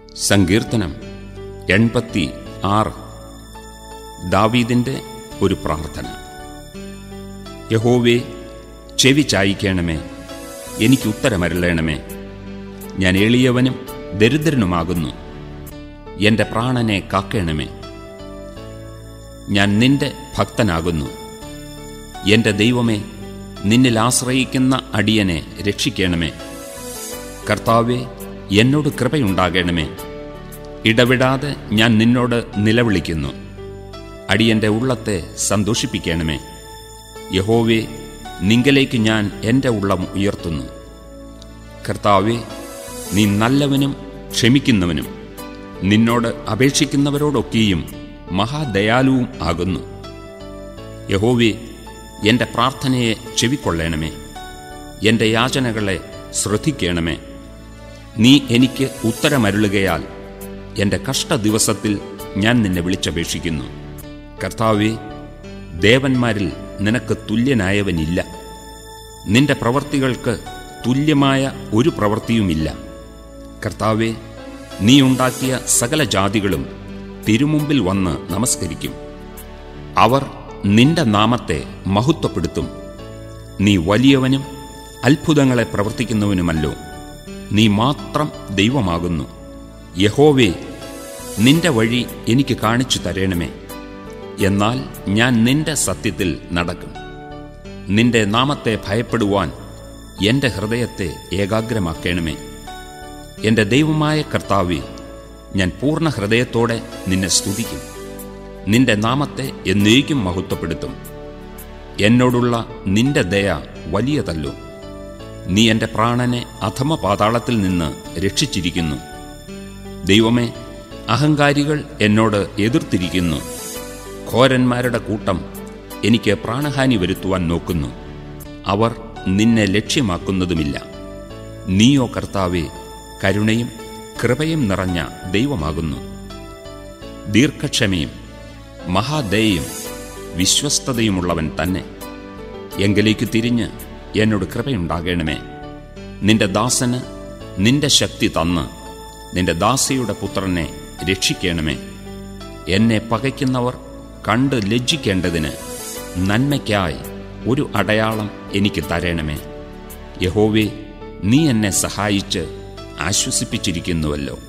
സങ്കീർത്തനം എൺപത്തി ആറ് ദാവീദിൻ്റെ ഒരു പ്രാർത്ഥന യഹോവേ ചെവി ചായിക്കണമേ എനിക്ക് ഉത്തരമരുളണമേ ഞാൻ എളിയവനും ദരിദ്രനുമാകുന്നു എൻ്റെ പ്രാണനെ കാക്കണമേ ഞാൻ നിന്റെ ഭക്തനാകുന്നു എൻ്റെ ദൈവമേ നിന്നിൽ ആശ്രയിക്കുന്ന അടിയനെ രക്ഷിക്കണമേ കർത്താവെ എന്നോട് കൃപയുണ്ടാകണമേ ഇടവിടാതെ ഞാൻ നിന്നോട് നിലവിളിക്കുന്നു അടിയന്റെ ഉള്ളത്തെ സന്തോഷിപ്പിക്കണമേ യഹോവേ നിങ്കലേക്ക് ഞാൻ എൻ്റെ ഉള്ളം ഉയർത്തുന്നു കർത്താവെ നീ നല്ലവനും ക്ഷമിക്കുന്നവനും നിന്നോട് അപേക്ഷിക്കുന്നവരോടൊക്കെയും മഹാദയാലുവും ആകുന്നു യഹോവേ എൻ്റെ പ്രാർത്ഥനയെ ചെവിക്കൊള്ളണമേ എൻ്റെ യാചനകളെ ശ്രദ്ധിക്കണമേ നീ എനിക്ക് ഉത്തരമരുളുകയാൽ എൻ്റെ കഷ്ടദിവസത്തിൽ ഞാൻ നിന്നെ വിളിച്ചപേക്ഷിക്കുന്നു കർത്താവെ ദേവന്മാരിൽ നിനക്ക് തുല്യനായവനില്ല നിന്റെ പ്രവർത്തികൾക്ക് തുല്യമായ ഒരു പ്രവൃത്തിയുമില്ല കർത്താവെ നീ ഉണ്ടാക്കിയ സകല ജാതികളും തിരുമുമ്പിൽ വന്ന് നമസ്കരിക്കും അവർ നിന്റെ നാമത്തെ മഹത്വപ്പെടുത്തും നീ വലിയവനും അത്ഭുതങ്ങളെ പ്രവർത്തിക്കുന്നവനുമല്ലോ നീ മാത്രം ദൈവമാകുന്നു യഹോവേ നിന്റെ വഴി എനിക്ക് കാണിച്ചു തരണമേ എന്നാൽ ഞാൻ നിന്റെ സത്യത്തിൽ നടക്കും നിന്റെ നാമത്തെ ഭയപ്പെടുവാൻ എൻ്റെ ഹൃദയത്തെ ഏകാഗ്രമാക്കണമേ എൻ്റെ ദൈവമായ കർത്താവെ ഞാൻ പൂർണ്ണ ഹൃദയത്തോടെ നിന്നെ സ്തുതിക്കും നിന്റെ നാമത്തെ എന്നേക്കും മഹത്വപ്പെടുത്തും എന്നോടുള്ള നിന്റെ ദയ വലിയതല്ലോ നീ എൻ്റെ പ്രാണനെ അധമ പാതാളത്തിൽ നിന്ന് രക്ഷിച്ചിരിക്കുന്നു ദൈവമേ അഹങ്കാരികൾ എന്നോട് എതിർത്തിരിക്കുന്നു ഘോരന്മാരുടെ കൂട്ടം എനിക്ക് പ്രാണഹാനി വരുത്തുവാൻ നോക്കുന്നു അവർ നിന്നെ ലക്ഷ്യമാക്കുന്നതുമില്ല നീയോ കർത്താവെ കരുണയും കൃപയും നിറഞ്ഞ ദൈവമാകുന്നു ദീർഘക്ഷമയും മഹാദയയും വിശ്വസ്തതയുമുള്ളവൻ തന്നെ എങ്കിലേക്ക് തിരിഞ്ഞ് എന്നോട് കൃപയുണ്ടാകണമേ നിന്റെ ദാസന് നിന്റെ ശക്തി തന്ന് നിന്റെ ദാസിയുടെ പുത്രനെ രക്ഷിക്കണമേ എന്നെ പകയ്ക്കുന്നവർ കണ്ട് ലജ്ജിക്കേണ്ടതിന് നന്മയ്ക്കായി ഒരു അടയാളം എനിക്ക് തരണമേ യഹോവേ നീ എന്നെ സഹായിച്ച് ആശ്വസിപ്പിച്ചിരിക്കുന്നുവല്ലോ